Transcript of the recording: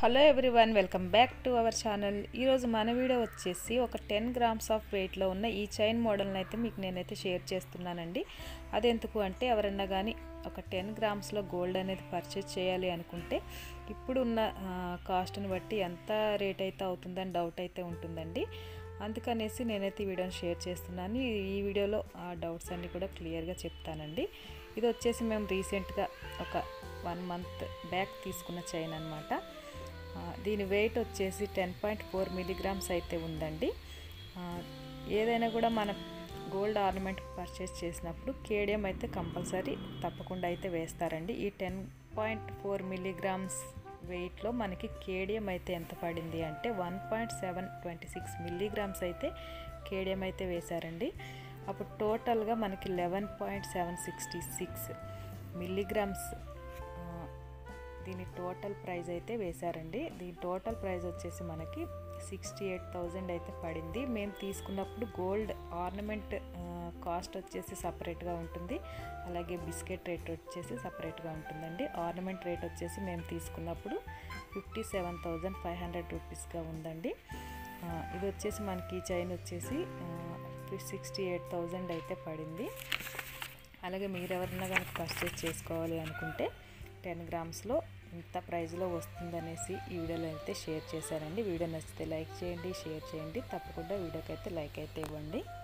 hello everyone welcome back to our channel ఈరోజు మన video వచ్చేసి ఒక టెన్ గ్రామ్స్ ఆఫ్ వెయిట్లో ఉన్న ఈ చైన్ మోడల్ని అయితే మీకు నేనైతే షేర్ చేస్తున్నానండి అదెందుకు అంటే ఎవరన్నా కానీ ఒక టెన్ గ్రామ్స్లో గోల్డ్ అనేది పర్చేజ్ చేయాలి అనుకుంటే ఇప్పుడున్న కాస్ట్ని బట్టి ఎంత రేట్ అయితే అవుతుందని డౌట్ అయితే ఉంటుందండి అందుకనేసి నేనైతే ఈ వీడియోని షేర్ చేస్తున్నాను ఈ- ఈ వీడియోలో ఆ డౌట్స్ అన్నీ కూడా క్లియర్గా చెప్తానండి ఇది వచ్చేసి మేము రీసెంట్గా ఒక వన్ మంత్ బ్యాక్ తీసుకున్న చైన్ అనమాట దీని వెయిట్ వచ్చేసి టెన్ పాయింట్ ఫోర్ మిలీగ్రామ్స్ అయితే ఉందండి ఆ, ఏదైనా కూడా మనం గోల్డ్ ఆర్నమెంట్ పర్చేస్ చేసినప్పుడు కేడియం అయితే కంపల్సరీ తప్పకుండా అయితే వేస్తారండి ఈ టెన్ పాయింట్ ఫోర్ మిలీగ్రామ్స్ వెయిట్లో మనకి కేడియం అయితే ఎంత పడింది అంటే one point seven twenty six milligrams అయితే కేడియం అయితే వేశారండి అప్పుడు టోటల్గా మనకి eleven point seven sixty six milligrams దీని టోటల్ ప్రైస్ అయితే వేశారండి దీని టోటల్ ప్రైస్ వచ్చేసి మనకి సిక్స్టీ ఎయిట్ థౌజండ్ అయితే పడింది మేము తీసుకున్నప్పుడు గోల్డ్ ఆర్నమెంట్ కాస్ట్ వచ్చేసి సపరేట్గా ఉంటుంది అలాగే బిస్కెట్ రేట్ వచ్చేసి సపరేట్గా ఉంటుందండి ఆర్నమెంట్ రేట్ వచ్చేసి మేము తీసుకున్నప్పుడు fifty seven thousand five hundred రూపీస్గా ఉందండి ఆ, ఇది వచ్చేసి మనకి చైన్ వచ్చేసి సిక్స్టీ ఎయిట్ థౌజండ్ అయితే పడింది అలాగే మీరు ఎవరైనా కనుక పర్చేస్ చేసుకోవాలి అనుకుంటే టెన్ గ్రామ్స్లో ఇంత ప్రైస్లో వస్తుందనేసి ఈ వీడియోలో అయితే షేర్ చేశానండి వీడియో నచ్చితే లైక్ చేయండి షేర్ చేయండి తప్పకుండా వీడియోకి అయితే లైక్ అయితే ఇవ్వండి